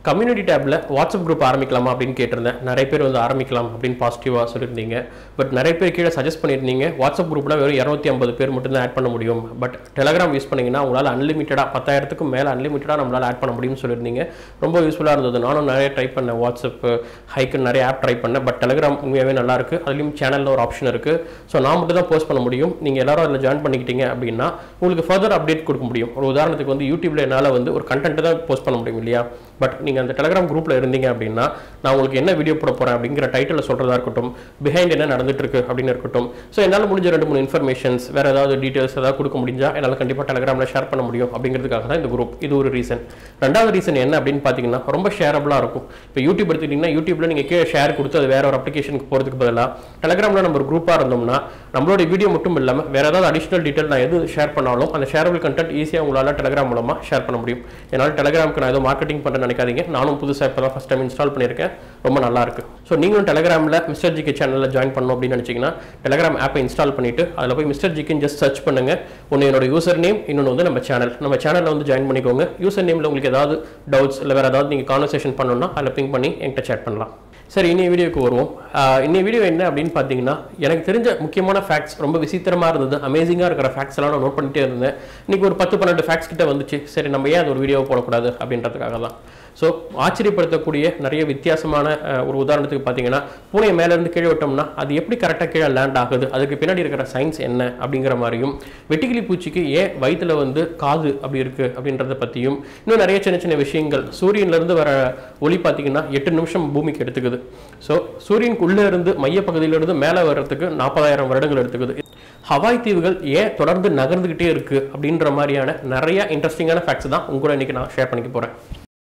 community டேப்பில் WhatsApp group ஆரம்பிக்கலாமா அப்படின்னு கேட்டிருந்தேன் நிறைய பேர் வந்து ஆரம்பிக்கலாம் அப்படின்னு பாசிட்டிவாக சொல்லியிருந்தீங்க பட் நிறைய பேர் கீழே சஜஸ்ட் பண்ணியிருந்தீங்க வாட்ஸ்அப் குரூப்பில் வெறும் இரநூத்தி ஐம்பது பேர் மட்டும் தான் ஆட் பண்ண முடியும் பட் டெலகிராம் யூஸ் பண்ணீங்கன்னா உங்களால் அன்லிமிட்டடாக பத்தாயிரத்துக்கும் மேலே அன்லிமிட்டடாக நம்மளால் ஆட் பண்ண முடியும்னு சொல்லியிருந்தீங்க ரொம்ப யூஸ்ஃபுல்லாக இருந்தது நானும் நிறைய ட்ரை பண்ணேன் வாட்ஸ்அப் ஹைக்கு நிறைய ஆப் ட்ரை பண்ணேன் பட் டெலகிராம் உண்மையாகவே நல்லா இருக்கு அதுலேயும் சேனலில் ஒரு ஆப்ஷன் இருக்குது ஸோ நான் மட்டும் தான் போஸ்ட் பண்ண முடியும் நீங்கள் எல்லாரும் அதில் ஜாயின் பண்ணிக்கிட்டீங்க அப்படின்னா உங்களுக்கு ஃபர்தர் அப்டேட் கொடுக்க முடியும் ஒரு உதாரணத்துக்கு வந்து யூடியூப்ல என்னால் வந்து ஒரு கண்டென்ட் தான் போஸ்ட் பண்ண முடியும் இல்லையா பட் நீங்கள் அந்த டெலகிராம் குரூப்பில் இருந்தீங்க அப்படின்னா நான் உங்களுக்கு என்ன வீடியோ போட போகிறேன் அப்படிங்கிற டைட்டில் சொல்கிறதா இருக்கட்டும் பிஹைண்ட் என்ன நடந்துட்டு இருக்கு அப்படின்னு இருக்கட்டும் ஸோ என்னால் முடிஞ்ச ரெண்டு மூணு இன்ஃபர்மேஷன்ஸ் வேறு ஏதாவது டீட்டெயில்ஸ் ஏதாவது கொடுக்க முடிஞ்சா என்னால் கண்டிப்பாக டெலகிராமில் ஷேர் பண்ண முடியும் அப்படிங்கிறதுக்காக தான் இந்த குரூப் இது ஒரு ரீசன் ரெண்டாவது ரீசன் என்ன அப்படின்னு பார்த்தீங்கன்னா ரொம்ப ஷேரபிளாக இருக்கும் இப்போ யூடியூப் எடுத்துக்கிட்டிங்கன்னா யூடியூப்ல நீங்கள் கீழே ஷேர் கொடுத்து அது வேற ஒரு அப்ளிகேஷனுக்கு போகிறதுக்கு பதிலாக டெலகிராமில் நம்ம ஒரு குரூப்பாக இருந்தோம்னா நம்மளோட வீடியோ மட்டும் இல்லாமல் வேற ஏதாவது அடிஷனல் டீட்டெயில் நான் எது ஷேர் பண்ணாலும் அந்த ஷேரபிள் கண்டென்ட் ஈஸியாக உங்களால் டெலகிராம் மூலமாக ஷேர் பண்ண முடியும் என்னால் டெலகிராமுக்கு நான் ஏதோ மார்க்கெட்டிங் பண்ண நினைக்காதீங்க நானும் புதுசாக இப்போ தான் ஃபஸ்ட் டைம் இன்ஸ்டால் பண்ணியிருக்கேன் ரொம்ப நல்லா இருக்கு ஸோ நீங்களும் டெலகிராமில் மிஸ்டர் ஜிகே சேனலில் ஜாயின் பண்ணணும் அப்படின்னு நினச்சிங்கன்னா டெலகிராம் ஆப்பை இன்ஸ்டால் பண்ணிட்டு அதில் போய் மிஸ்டர் ஜிக்கின்னு ஜஸ்ட் சர்ச் பண்ணுங்க ஒன்று என்னோட யூசர் நேம் இன்னொன்று வந்து நம்ம சேனல் நம்ம சேனலில் வந்து ஜாயின் பண்ணிக்கோங்க யூசர் நேமில் உங்களுக்கு ஏதாவது டவுட்ஸ் இல்லை வேறு ஏதாவது நீங்கள் கான்வர்சேஷன் பண்ணணும்னா அதில் பிங் பண்ணி என்கிட்ட சேட் பண்ணலாம் சரி இன்னைய வீடியோக்கு வருவோம் ஆஹ் இன்னைய வீடியோ என்ன அப்படின்னு பார்த்தீங்கன்னா எனக்கு தெரிஞ்ச முக்கியமான ஃபேக்ட்ஸ் ரொம்ப விசித்திரமாக இருந்தது அமேசிங்காக இருக்கிற ஃபேக்ட்ஸ் எல்லாம் நான் நோட் பண்ணிட்டே இருந்தேன் இன்னைக்கு ஒரு பத்து பன்னெண்டு ஃபேக்ட்ஸ் கிட்ட வந்துச்சு சரி நம்ம ஏன் அது ஒரு வீடியோ போடக்கூடாது அப்படின்றதுக்காக தான் ஸோ ஆச்சரியப்படுத்தக்கூடிய நிறைய வித்தியாசமான ஆஹ், ஒரு உதாரணத்துக்கு பார்த்தீங்கன்னா பூனை மேலேருந்து கீழே விட்டோம்னா அது எப்படி கரெக்டாக கீழே லேண்ட் ஆகுது அதுக்கு பின்னாடி இருக்கிற சயின்ஸ் என்ன அப்படிங்கிற மாதிரியும் வெட்டிக்கிளி பூச்சிக்கு ஏன் வயித்துல வந்து காது அப்படி இருக்கு அப்படின்றத பற்றியும் இன்னும் நிறைய சின்ன சின்ன விஷயங்கள் சூரியன்லேருந்து வர ஒளி பார்த்தீங்கன்னா எட்டு நிமிஷம் பூமிக்கு எடுத்துக்குது ஸோ சூரியனுக்குள்ளே இருந்து மையப்பகுதியிலிருந்து மேலே வர்றதுக்கு நாற்பதாயிரம் வருடங்கள் எடுத்துக்குது ஹவாய் தீவுகள் ஏன் தொடர்ந்து நகர்ந்துக்கிட்டே இருக்கு அப்படின்ற மாதிரியான நிறைய இன்ட்ரெஸ்டிங்கான ஃபேக்ட்ஸ் தான் உங்க கூட இன்னைக்கு நான் ஷேர் பண்ணிக்க போகிறேன்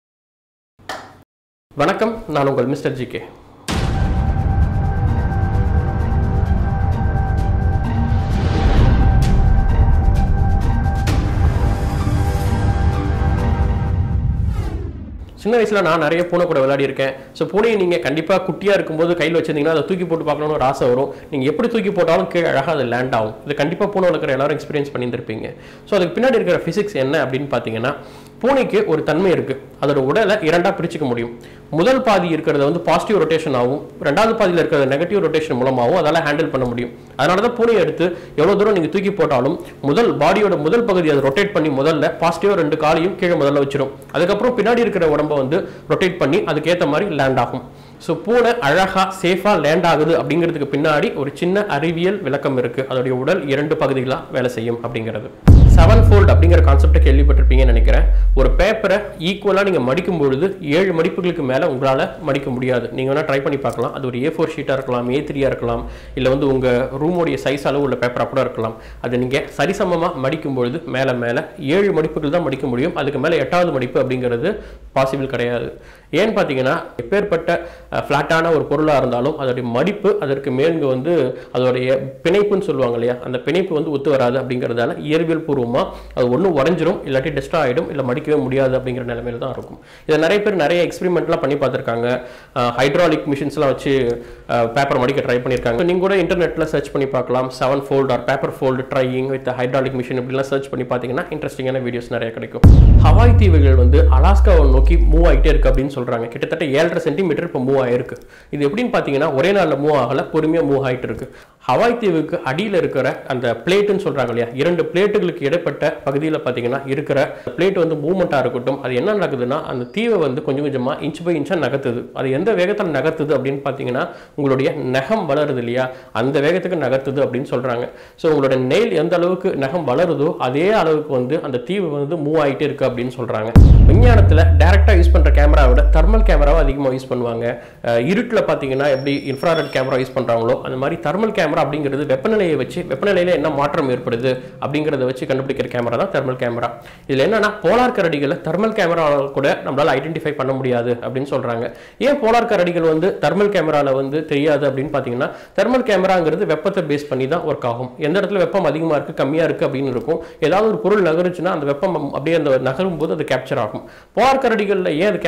வணக்கம் நான் உங்கள் மிஸ்டர் ஜிகே சின்ன வயசுல நான் நிறைய பூனை கூட விளையாடி இருக்கேன் ஸோ பூனையை நீங்க கண்டிப்பா குட்டியா இருக்கும்போது கையில் வச்சிருந்தீங்கன்னா அதை தூக்கி போட்டு பார்க்கணும்னு ஒரு ஆசை வரும் நீங்க எப்படி தூக்கி போட்டாலும் கீழே அழகாக அது லேண்ட் ஆகும் இது கண்டிப்பா பூனை வளர்க்குற எல்லாரும் எக்ஸ்பீரியன்ஸ் பண்ணியிருந்திருப்பீங்க ஸோ அதுக்கு பின்னாடி இருக்கிற ஃபிசிக்ஸ் என்ன அப்படின்னு பார்த்தீங்கன்னா பூனைக்கு ஒரு தன்மை இருக்கு அதோட உடலை இரண்டா பிரிச்சுக்க முடியும் முதல் பாதி இருக்கிறத வந்து பாசிட்டிவ் ரொட்டேஷன் ஆகும் ரெண்டாவது பாதியில் இருக்கிற நெகட்டிவ் ரொட்டேஷன் மூலமாகவும் அதால ஹேண்டில் பண்ண முடியும் அதனால தான் பூனையை எடுத்து எவ்வளோ தூரம் நீங்கள் தூக்கி போட்டாலும் முதல் பாடியோட முதல் பகுதி அதை ரொட்டேட் பண்ணி முதல்ல பாசிட்டிவாக ரெண்டு காலையும் கீழே முதல்ல வச்சிரும் அதுக்கப்புறம் பின்னாடி இருக்கிற உடம்ப வந்து ரொட்டேட் பண்ணி அதுக்கேற்ற மாதிரி லேண்ட் ஆகும் ஸோ பூனை அழகா சேஃபா லேண்ட் ஆகுது அப்படிங்கிறதுக்கு பின்னாடி ஒரு சின்ன அறிவியல் விளக்கம் இருக்கு அதோடைய உடல் இரண்டு பகுதிகளாக வேலை செய்யும் அப்படிங்கிறது செவன் ஃபோல்ட் அப்படிங்கிற கான்செப்டை கேள்விப்பட்டிருப்பீங்கன்னு நினைக்கிறேன் ஒரு பேப்பரை ஈக்குவலாக நீங்கள் மடிக்கும் பொழுது ஏழு மடிப்புகளுக்கு மேலே உங்களால் மடிக்க முடியாது நீங்கள் வேணால் ட்ரை பண்ணி பார்க்கலாம் அது ஒரு ஏ ஃபோர் ஷீட்டாக இருக்கலாம் ஏ த்ரீயாக இருக்கலாம் இல்லை வந்து உங்கள் ரூமோடைய சைஸ் அளவு உள்ள பேப்பராக கூட இருக்கலாம் அது நீங்கள் சரிசமமாக மடிக்கும் பொழுது மேலே மேலே ஏழு மடிப்புகள் தான் மடிக்க முடியும் அதுக்கு மேலே எட்டாவது மடிப்பு அப்படிங்கிறது பாசிபிள் கிடையாது ஏன்னு பார்த்தீங்கன்னா எப்பேற்பட்ட ஃப்ளாட்டான ஒரு பொருளாக இருந்தாலும் அதோடைய மடிப்பு அதற்கு மேலுங்க வந்து அதோடைய பிணைப்புன்னு சொல்லுவாங்க இல்லையா அந்த பிணைப்பு வந்து ஒத்து வராது அப்படிங்கிறதால இயற்பியல் பூர்வமாக அது ஒன்று உடஞ்சிரும் இல்லாட்டி டெஸ்ட் ஆகிடும் இல்லை மடிக்கவே முடியாது அப்படிங்கிற நிலைமையில தான் இருக்கும் இதை நிறைய பேர் நிறைய எக்ஸ்பெரிமெண்ட்லாம் பண்ணி பார்த்துருக்காங்க ஹைட்ராலிக் மிஷின்ஸ்லாம் வச்சு பேப்பர் மடிக்க ட்ரை பண்ணியிருக்காங்க நீங்கள் கூட இன்டர்நெட்டில் சர்ச் பண்ணி பார்க்கலாம் seven fold or paper fold trying with hydraulic machine இப்படிலாம் சர்ச் பண்ணி பார்த்தீங்கன்னா இன்ட்ரெஸ்டிங்கான வீடியோஸ் நிறைய கிடைக்கும் ஹவாய் தீவுகள் வந்து அலாஸ்காவை நோக்கி மூவ் ஆகிட்டே இருக்கு அப்படின்னு சொல்றாங்க கிட்டத்தட்ட ஏழரை சென்டிமீட்டர் இப்போ மூவ் ஆயிருக்கு இது எப்படின்னு பார்த்தீங்கன்னா ஒரே நாளில் மூவ் ஆகல பொறுமையாக மூவ் ஆகிட்டு இருக்கு ஹவாய் தீவுக்கு அடியில் இருக்கிற அந்த பிளேட்டுன்னு சொல்றாங்க இல்லையா இரண்டு பிளேட்டுகளுக்கு இடைப்பட்ட பகுதியில் பார்த்தீங்கன்னா இருக்கிற பிளேட் வந்து மூவ்மெண்ட்டாக இருக்கட்டும் அது என்ன நடக்குதுன்னா அந்த தீவை வந்து கொஞ்சம் கொஞ்சமாக இன்ச் பை இன்ச்சாக நகர்த்துது அது எந்த வேகத்தில் நகர்த்துது அப்படின்னு பார்த்தீங்கன்னா உங்களுடைய நகம் வளருது இல்லையா அந்த வேகத்துக்கு நகர்த்துது அப்படின்னு சொல்றாங்க ஸோ உங்களோட நெயில் எந்த அளவுக்கு நகம் வளருதோ அதே அளவுக்கு வந்து அந்த தீவு வந்து மூவ் ஆகிட்டே இருக்கு அப்படின்னு சொல்றாங்க விஞ்ஞானத்தில் டேரெக்டாக யூஸ் பண்ணுற கேமராவை விட தெர்மல் கேமராவை அதிகமாக யூஸ் பண்ணுவாங்க அஹ் இருட்டில் பார்த்தீங்கன்னா எப்படி இன்ஃப்ராரெட் கேமரா யூஸ் பண்ணுறாங்களோ அந்த மாதிரி தெர்மல் கேமரா அப்படிங்கிறது வெப்பநிலையை வச்சு வெப்பநிலையில் என்ன மாற்றம் ஏற்படுது அப்படிங்கிறத வச்சு கண்டுபிடிக்கிற கேமரா தான் தெர்மல் கேமரா இதில் என்னன்னா போலார் கரடிகளை தெர்மல் கேமரா கூட நம்மளால ஐடென்டிஃபை பண்ண முடியாது அப்படின்னு சொல்றாங்க ஏன் போலார் கரடிகள் வந்து தெர்மல் கேமரால வந்து தெரியாது அப்படின்னு பார்த்தீங்கன்னா தெர்மல் கேமராங்கிறது வெப்பத்தை பேஸ் பண்ணி தான் ஒர்க் ஆகும் எந்த இடத்துல வெப்பம் அதிகமாக இருக்கு கம்மியாக இருக்கு அப்படின்னு இருக்கும் ஏதாவது ஒரு பொருள் நகருச்சுன்னா அந்த வெப்பம் அப்படியே அந்த நகரும் போது அது கேப்சர் ஆகும் போலார் கரடிகளில் ஏன் அது கேப்சர் ஆகிறது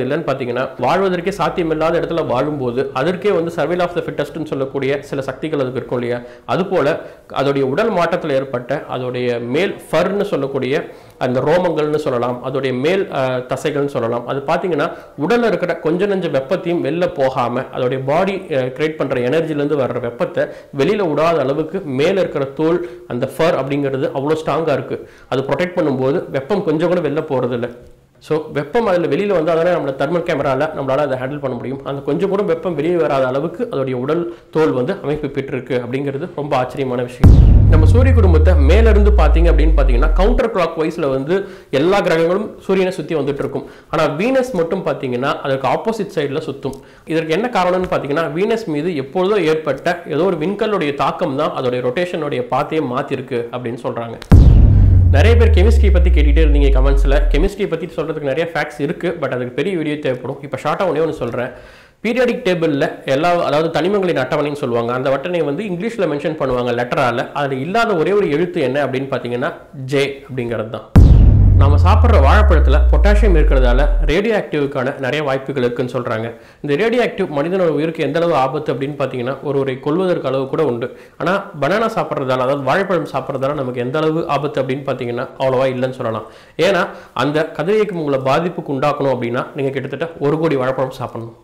வருது இல்லைன்னு பார்த்தீங்கன்னா வாழ்வதற்கே சாத்தியமில்லாத இடத்துல வாழும்போது அதற்கே வந்து சர்வைல் ஆஃப் த ஃபிட்டஸ்ட்னு சொல்லக்கூடிய சில சக்திகள் அதுக்கு இருக்கும் இல்லையா அதுபோல அதோடைய உடல் மாற்றத்தில் ஏற்பட்ட அதோடைய மேல் ஃபர்னு சொல்லக்கூடிய அந்த ரோமங்கள்னு சொல்லலாம் அதோடைய மேல் அஹ், தசைகள்னு சொல்லலாம் அது பார்த்தீங்கன்னா உடல்ல இருக்கிற கொஞ்ச நஞ்ச வெப்பத்தையும் வெளில போகாம அதோடைய பாடி கிரியேட் பண்ற எனர்ஜிலேருந்து வர்ற வெப்பத்தை வெளியில விடாத அளவுக்கு மேல இருக்கிற தோல் அந்த ஃபர் அப்படிங்கிறது அவ்வளோ ஸ்ட்ராங்கா இருக்கு அது ப்ரொடெக்ட் பண்ணும்போது வெப்பம் கொஞ்சம் கூட வெளில போறது இல்ல ஸோ வெப்பம் அதில் வெளியில் வந்து அதனால் நம்மள தெர்மல் கேமராவில் நம்மளால் அதை ஹேண்டில் பண்ண முடியும் அந்த கொஞ்சம் கூட வெப்பம் வெளியே வராத அளவுக்கு அதோடைய உடல் தோல் வந்து அமைப்பு பெற்றிருக்கு அப்படிங்கிறது ரொம்ப ஆச்சரியமான விஷயம் நம்ம சூரிய குடும்பத்தை மேலிருந்து பார்த்தீங்க அப்படின்னு பார்த்தீங்கன்னா கவுண்டர் கிளாக் வைஸில் வந்து எல்லா கிரகங்களும் சூரியனை சுற்றி வந்துட்டு இருக்கும் ஆனால் வீனஸ் மட்டும் பார்த்தீங்கன்னா அதுக்கு ஆப்போசிட் சைடில் சுற்றும் இதற்கு என்ன காரணம்னு பார்த்தீங்கன்னா வீனஸ் மீது எப்பொழுதோ ஏற்பட்ட ஏதோ ஒரு விண்கல்லுடைய தாக்கம் தான் அதோடைய ரொட்டேஷனுடைய பாத்தையே மாற்றிருக்கு அப்படின்னு சொல்கிறாங்க நிறைய பேர் கெமிஸ்ட்ரி பற்றி கேட்டுகிட்டே இருந்தீங்க கமெண்ட்ஸில் கெமிஸ்ட்ரி பற்றி சொல்கிறதுக்கு நிறைய ஃபேக்ட்ஸ் இருக்குது பட் அதுக்கு பெரிய வீடியோ தேவைப்படும் இப்போ ஷார்ட்டாக ஒன்றே ஒன்று சொல்கிறேன் பீரியாடிக் டேபிளில் எல்லா அதாவது தனிமங்களின் அட்டவணைன்னு சொல்லுவாங்க அந்த அட்டவணையை வந்து இங்கிலீஷில் மென்ஷன் பண்ணுவாங்க லெட்டரால் அதில் இல்லாத ஒரே ஒரு எழுத்து என்ன அப்படின்னு பார்த்தீங்கன்னா ஜே அப்படிங்கிறது தான் நாம சாப்பிட்ற வாழைப்பழத்தில் பொட்டாசியம் இருக்கிறதால ரேடியோ ஆக்டிவுக்கான நிறைய வாய்ப்புகள் இருக்குன்னு சொல்கிறாங்க இந்த ரேடியோ ஆக்டிவ் மனிதனோட உயிருக்கு எந்த அளவு ஆபத்து அப்படின்னு பார்த்தீங்கன்னா ஒருவரை கொல்வதற்கு அளவு கூட உண்டு ஆனால் பனானா சாப்பிட்றதால அதாவது வாழைப்பழம் சாப்பிட்றதால நமக்கு எந்த அளவு ஆபத்து அப்படின்னு பார்த்தீங்கன்னா அவ்வளோவா இல்லைன்னு சொல்லலாம் ஏன்னா அந்த கதிரியக்கம் உங்களை பாதிப்புக்கு உண்டாக்கணும் அப்படின்னா நீங்கள் கிட்டத்தட்ட ஒரு கோடி வாழைப்பழம் சாப்பிடணும்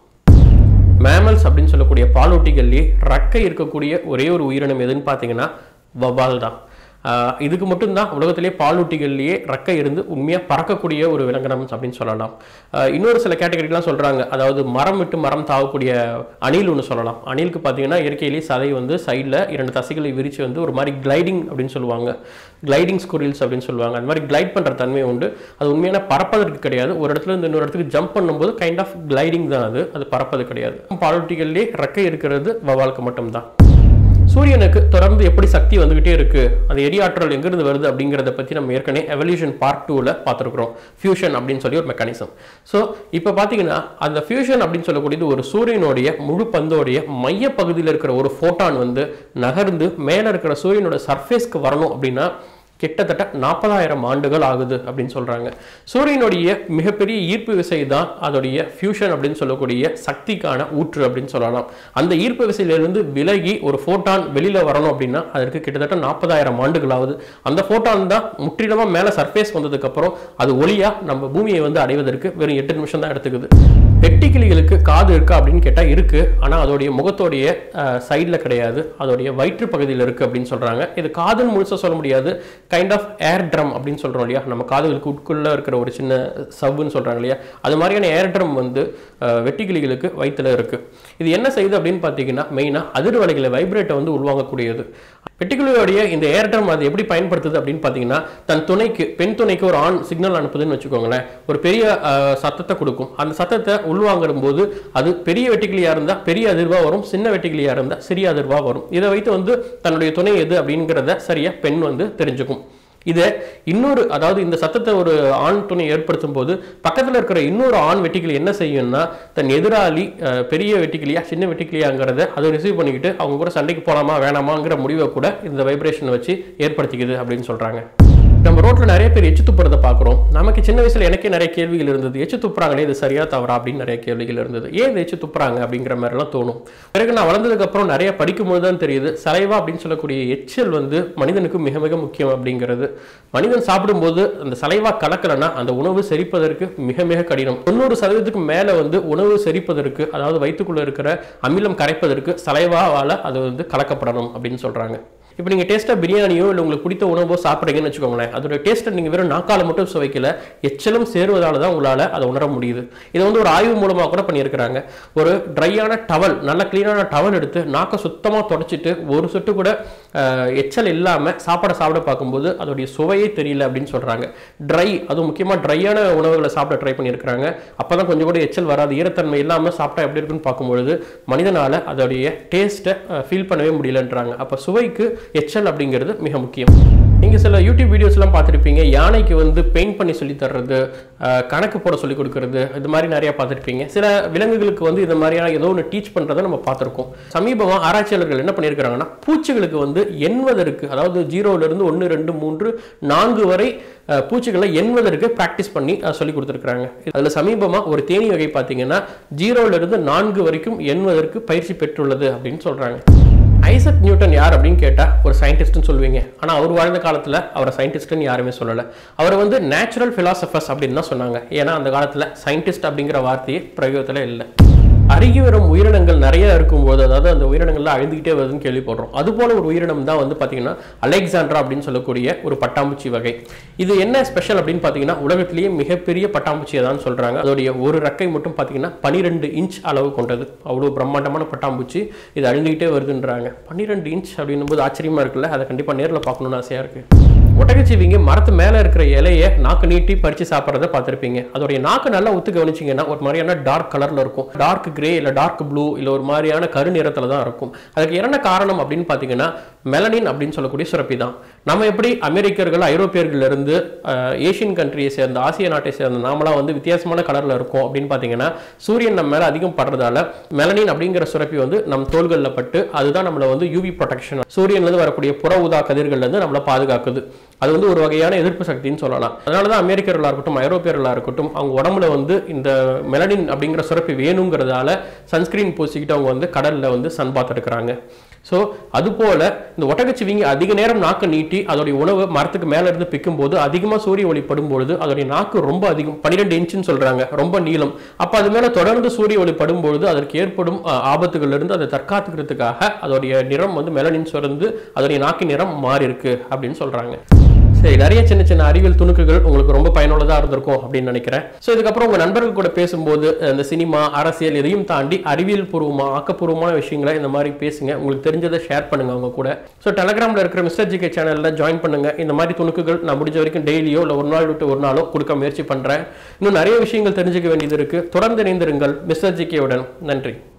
மேமல்ஸ் அப்படின்னு சொல்லக்கூடிய பாலூட்டிகள்லேயே ரக்கை இருக்கக்கூடிய ஒரே ஒரு உயிரினம் எதுன்னு பார்த்தீங்கன்னா வவால் தான் ஆஹ் இதுக்கு மட்டும்தான் உலகத்திலே பாலூட்டிகள்லேயே ரக்கை இருந்து உண்மையாக பறக்கக்கூடிய ஒரு விலங்கினம் அப்படின்னு சொல்லலாம் ஆஹ் இன்னொரு சில கேட்டகரிலாம் சொல்கிறாங்க அதாவது மரம் விட்டு மரம் தாவக்கூடிய அணில் ஒன்று சொல்லலாம் அணிலுக்கு பார்த்தீங்கன்னா இயற்கையிலேயே சதை வந்து சைடில் இரண்டு தசைகளை விரித்து வந்து ஒரு மாதிரி கிளைடிங் அப்படின்னு சொல்லுவாங்க கிளைடிங் ஸ்குரில்ஸ் அப்படின்னு சொல்லுவாங்க அந்த மாதிரி கிளைட் பண்ணுற தன்மை உண்டு அது உண்மையான பறப்பதற்கு கிடையாது ஒரு இடத்துல இருந்து இன்னொரு இடத்துக்கு ஜம்ப் பண்ணும்போது கைண்ட் ஆஃப் கிளைடிங் தான் அது அது பறப்பது கிடையாது பாலூட்டிகள்லேயே ரெக்கை இருக்கிறது வவாலுக்கு மட்டும்தான் சூரியனுக்கு தொடர்ந்து எப்படி சக்தி வந்துகிட்டே இருக்கு அந்த எரியாற்றல் எங்கிருந்து வருது அப்படிங்கிறத பற்றி நம்ம ஏற்கனவே எவல்யூஷன் பார்ட் டூவில் பார்த்துருக்குறோம் ஃபியூஷன் அப்படின்னு சொல்லி ஒரு மெக்கானிசம் ஸோ இப்போ பார்த்தீங்கன்னா அந்த ஃபியூஷன் அப்படின்னு சொல்லக்கூடியது ஒரு சூரியனுடைய முழு பந்தோடைய மைய பகுதியில் இருக்கிற ஒரு ஃபோட்டான் வந்து நகர்ந்து மேலே இருக்கிற சூரியனோட சர்ஃபேஸ்க்கு வரணும் அப்படின்னா கிட்டத்தட்ட நாற்பதாயிரம் ஆண்டுகள் ஆகுது அப்படின்னு சொல்றாங்க சூரியனுடைய மிகப்பெரிய ஈர்ப்பு விசை தான் அதோடைய ஃபியூஷன் அப்படின்னு சொல்லக்கூடிய சக்திக்கான ஊற்று அப்படின்னு சொல்லலாம் அந்த ஈர்ப்பு விசையிலிருந்து விலகி ஒரு ஃபோட்டான் வெளியில வரணும் அப்படின்னா அதற்கு கிட்டத்தட்ட நாற்பதாயிரம் ஆண்டுகள் ஆகுது அந்த ஃபோட்டான் தான் முற்றிலுமா மேலே சர்ஃபேஸ் வந்ததுக்கு அப்புறம் அது ஒளியா நம்ம பூமியை வந்து அடைவதற்கு வெறும் எட்டு நிமிஷம் தான் எடுத்துக்குது வெட்டிக்கிளிகளுக்கு காது இருக்கா அப்படின்னு கேட்டா இருக்கு ஆனா அதோடைய முகத்தோடைய சைடில் கிடையாது அதோடைய வயிற்று பகுதியில் இருக்கு அப்படின்னு சொல்றாங்க இது காதுன்னு முழுசா சொல்ல முடியாது கைண்ட் ஆஃப் ஏர் ட்ரம் அப்படின்னு சொல்றோம் இல்லையா நம்ம காதுகளுக்கு உட்குள்ள இருக்கிற ஒரு சின்ன சவ்வுன்னு சொல்றாங்க இல்லையா அது மாதிரியான ஏர் ட்ரம் வந்து அஹ், வெட்டுக்கிளிகளுக்கு வயிற்றுல இருக்கு இது என்ன செய்யுது அப்படின்னு பார்த்தீங்கன்னா மெயினாக அதிர்வலைகளை வைப்ரேட்டை வந்து உருவாங்கக்கூடியது வெட்டிக்கிளியோடைய இந்த ஏர் ட்ரம் அது எப்படி பயன்படுத்துது அப்படின்னு பார்த்தீங்கன்னா தன் துணைக்கு பெண் துணைக்கு ஒரு ஆண் சிக்னல் அனுப்புதுன்னு வச்சுக்கோங்களேன் ஒரு பெரிய அஹ், சத்தத்தை கொடுக்கும் அந்த சத்தத்தை உள்வாங்கிற போது அது பெரிய வெட்டிக்கிளியா இருந்தா பெரிய அதிர்வா வரும் சின்ன வெட்டிக்கிளியா இருந்தா சிறிய அதிர்வா வரும் இதை வைத்து வந்து தன்னுடைய துணை எது அப்படிங்கிறத சரியா பெண் வந்து தெரிஞ்சுக்கும் இதை இன்னொரு அதாவது இந்த சத்தத்தை ஒரு ஆண் துணை ஏற்படுத்தும் போது பக்கத்தில் இருக்கிற இன்னொரு ஆண் வெட்டிக்கிளி என்ன செய்யும்னா தன் எதிராளி அஹ், பெரிய வெட்டிக்கிளியா சின்ன வெட்டிக்கிளியாங்கிறத அதை ரிசீவ் பண்ணிக்கிட்டு அவங்க கூட சண்டைக்கு போகலாமா வேணாமாங்கிற முடிவை கூட இந்த வைப்ரேஷனை வச்சு ஏற்படுத்திக்குது அப்படின்னு சொல்றாங்க நம்ம ரோட்ல நிறைய பேர் எச்சு துப்புறதை பார்க்குறோம் நமக்கு சின்ன வயசுல எனக்கே நிறைய கேள்விகள் இருந்தது எச்சு துப்புறாங்களே இது சரியா தவறா அப்படின்னு நிறைய கேள்விகள் இருந்தது ஏன் இது எச்சு துப்புறாங்க அப்படிங்கிற மாதிரிலாம் தோணும் பிறகு நான் வளர்ந்ததுக்கு அப்புறம் நிறைய படிக்கும்போது தான் தெரியுது சலைவா அப்படின்னு சொல்லக்கூடிய எச்சல் வந்து மனிதனுக்கு மிக மிக முக்கியம் அப்படிங்கிறது மனிதன் சாப்பிடும்போது அந்த சலைவா கலக்கலைன்னா அந்த உணவு செரிப்பதற்கு மிக மிக கடினம் தொண்ணூறு சதவீதத்துக்கு மேலே வந்து உணவு செரிப்பதற்கு அதாவது வயிற்றுக்குள்ள இருக்கிற அமிலம் கரைப்பதற்கு சலைவாவால் அது வந்து கலக்கப்படணும் அப்படின்னு சொல்றாங்க இப்போ நீங்கள் டேஸ்ட்டாக பிரியாணியோ இல்லை உங்களுக்கு பிடித்த உணவோ சாப்பிட்றீங்கன்னு வச்சுக்கோங்களேன் அதோட டேஸ்ட்டை நீங்கள் வெறும் நாக்கால மட்டும் சுவைக்கல எச்சலும் சேருவதால தான் உங்களால் அதை உணர முடியுது இதை வந்து ஒரு ஆய்வு மூலமாக கூட பண்ணியிருக்கிறாங்க ஒரு ட்ரையான டவல் நல்ல க்ளீனான டவல் எடுத்து நாக்கை சுத்தமாக தொடச்சிட்டு ஒரு சொட்டு கூட அஹ், எச்சல் இல்லாமல் சாப்பாடை சாப்பிட பார்க்கும்போது அதோடைய சுவையே தெரியல அப்படின்னு சொல்கிறாங்க ட்ரை அதுவும் முக்கியமாக ட்ரையான உணவுகளை சாப்பிட ட்ரை பண்ணியிருக்கிறாங்க அப்போ தான் கொஞ்சம் கூட எச்சல் வராது ஈரத்தன்மை இல்லாமல் சாப்பிட்டா எப்படி இருக்குன்னு பார்க்கும்பொழுது மனிதனால் அதோடைய டேஸ்ட்டை ஃபீல் பண்ணவே முடியலன்றாங்க அப்போ சுவைக்கு எச்சல் அப்படிங்கிறது மிக முக்கியம் நீங்கள் சில யூடியூப் வீடியோஸ்லாம் பார்த்துருப்பீங்க யானைக்கு வந்து பெயிண்ட் பண்ணி சொல்லி தர்றது அஹ், கணக்கு போட சொல்லி கொடுக்கறது இது மாதிரி நிறைய பார்த்துருப்பீங்க சில விலங்குகளுக்கு வந்து இது மாதிரியான ஏதோ ஒன்று டீச் பண்ணுறதை நம்ம பார்த்துருக்கோம் சமீபமாக ஆராய்ச்சியாளர்கள் என்ன பண்ணியிருக்கிறாங்கன்னா பூச்சிகளுக்கு வந்து எண்வதற்கு அதாவது ஜீரோலேருந்து ஒன்று ரெண்டு மூன்று நான்கு வரை அஹ், பூச்சிகளை எண்வதற்கு ப்ராக்டிஸ் பண்ணி அஹ், சொல்லி கொடுத்துருக்காங்க அதில் சமீபமாக ஒரு தேனி வகை பார்த்தீங்கன்னா ஜீரோலேருந்து நான்கு வரைக்கும் எண்வதற்கு பயிற்சி பெற்றுள்ளது அப்படின்னு சொல்கிறாங்க ஐசக் நியூட்டன் யார் அப்படின்னு கேட்டால் ஒரு சயின்டிஸ்ட்னு சொல்லுவீங்க ஆனால் அவர் வாழ்ந்த காலத்தில் அவரை சயின்டிஸ்ட்னு யாருமே சொல்லலை அவர் வந்து நேச்சுரல் ஃபிலாசபர்ஸ் அப்படின்னு தான் சொன்னாங்க ஏன்னா அந்த காலத்தில் சயின்டிஸ்ட் அப்படிங்கிற வார்த்தையே பிரயோகத்தில் இல்லை அருகி வரும் உயிரினங்கள் நிறைய இருக்கும்போது அதாவது அந்த உயிரினங்கள்லாம் அழிந்துகிட்டே வருதுன்னு கேள்விப்படுறோம் அதுபோல ஒரு உயிரினம் தான் வந்து பார்த்தீங்கன்னா அலெக்சாண்ட்ரா அப்படின்னு சொல்லக்கூடிய ஒரு பட்டாம்பூச்சி வகை இது என்ன ஸ்பெஷல் அப்படின்னு பார்த்தீங்கன்னா உலகத்திலேயே மிகப்பெரிய பட்டாம்பூச்சியை தான் சொல்கிறாங்க அதோடைய ஒரு ரெக்கை மட்டும் பார்த்தீங்கன்னா பன்னிரெண்டு இன்ச் அளவு கொண்டது அவ்வளோ பிரம்மாண்டமான பட்டாம்பூச்சி இது அழிந்துகிட்டே வருதுன்றாங்க பன்னிரெண்டு இன்ச் அப்படின்னும் போது ஆச்சரியமா இருக்குல்ல அதை கண்டிப்பாக நேரில் பார்க்கணும்னு ஆசையாக இருக்குது ஒட்டகச்சிவிங்க மரத்து மேலே இருக்கிற இலையை நாக்கு நீட்டி பறித்து சாப்பிட்றத பார்த்துருப்பீங்க அதோடைய நாக்கு நல்லா ஒத்து கவனிச்சிங்கன்னா ஒரு மாதிரியான டார்க் கலரில் இருக்கும் டார்க் கிரே இல்லை டார்க் ப்ளூ இல்லை ஒரு மாதிரியான கருநிறத்தில் தான் இருக்கும் அதுக்கு என்ன காரணம் அப்படின்னு பார்த்தீங்கன்னா மெலனின் அப்படின்னு சொல்லக்கூடிய சுரப்பி தான் நம்ம எப்படி அமெரிக்கர்கள் ஐரோப்பியர்கள் இருந்து அஹ், ஏசியன் கண்ட்ரியை சேர்ந்த ஆசிய நாட்டை சேர்ந்த நாமளாம் வந்து வித்தியாசமான கலரில் இருக்கும் அப்படின்னு பார்த்தீங்கன்னா சூரியன் நம்ம மேலே அதிகம் படுறதால மெலனின் அப்படிங்கிற சுரப்பி வந்து நம் தோள்களில் பட்டு அதுதான் நம்மளை வந்து யூவி ப்ரொடெக்ஷன் சூரியன்லேருந்து வரக்கூடிய புற ஊதா கதிர்கள்லேருந்து நம்மளை பாதுகாக்குது அது வந்து ஒரு வகையான எதிர்ப்பு சக்தின்னு சொல்லலாம் அதனால தான் அமெரிக்கர்களாக இருக்கட்டும் ஐரோப்பியர்களாக இருக்கட்டும் அவங்க உடம்புல வந்து இந்த மெலனின் அப்படிங்கிற சுரப்பி வேணுங்கிறதால சன்ஸ்கிரீன் பூசிக்கிட்டு அவங்க வந்து கடலில் வந்து சன் பார்த்துருக்குறாங்க ஸோ அதுபோல் இந்த ஒட்டகச்சிவிங்கி அதிக நேரம் நாக்கு நீட்டி அதோடைய உணவு மரத்துக்கு மேலே இருந்து பிக்கும்போது அதிகமாக சூரிய ஒளி படும்பொழுது அதோடைய நாக்கு ரொம்ப அதிகம் பன்னிரெண்டு இன்ச்சுன்னு சொல்கிறாங்க ரொம்ப நீளம் அப்போ அது மேலே தொடர்ந்து சூரிய ஒளி படும்பொழுது அதற்கு ஏற்படும் அஹ், ஆபத்துகளிலிருந்து அதை தற்காத்துக்கிறதுக்காக அதோடைய நிறம் வந்து மெலனின் சுரந்து அதோடைய நாக்கின் நிறம் மாறி இருக்கு அப்படின்னு சொல்கிறாங்க சரி நிறைய சின்ன சின்ன அறிவியல் துணுக்குகள் உங்களுக்கு ரொம்ப பயனுள்ளதாக இருந்திருக்கும் அப்படின்னு நினைக்கிறேன் ஸோ இதுக்கப்புறம் உங்கள் நண்பர்கள் கூட பேசும்போது இந்த சினிமா அரசியல் இதையும் தாண்டி அறிவியல் பூர்வமாக ஆக்கப்பூர்வமான விஷயங்களை இந்த மாதிரி பேசுங்க உங்களுக்கு தெரிஞ்சதை ஷேர் பண்ணுங்க அவங்க கூட ஸோ டெலகிராமில் இருக்கிற மிஸ்டர் ஜிகே சேனலில் ஜாயின் பண்ணுங்க இந்த மாதிரி துணுக்குகள் நான் முடிஞ்ச வரைக்கும் டெய்லியோ இல்லை ஒரு நாள் விட்டு ஒரு நாளோ கொடுக்க முயற்சி பண்ணுறேன் இன்னும் நிறைய விஷயங்கள் தெரிஞ்சுக்க வேண்டியது இருக்குது தொடர்ந்து இணைந்திருங்கள் மிஸ்டர் ஜிகேவுடன் நன்றி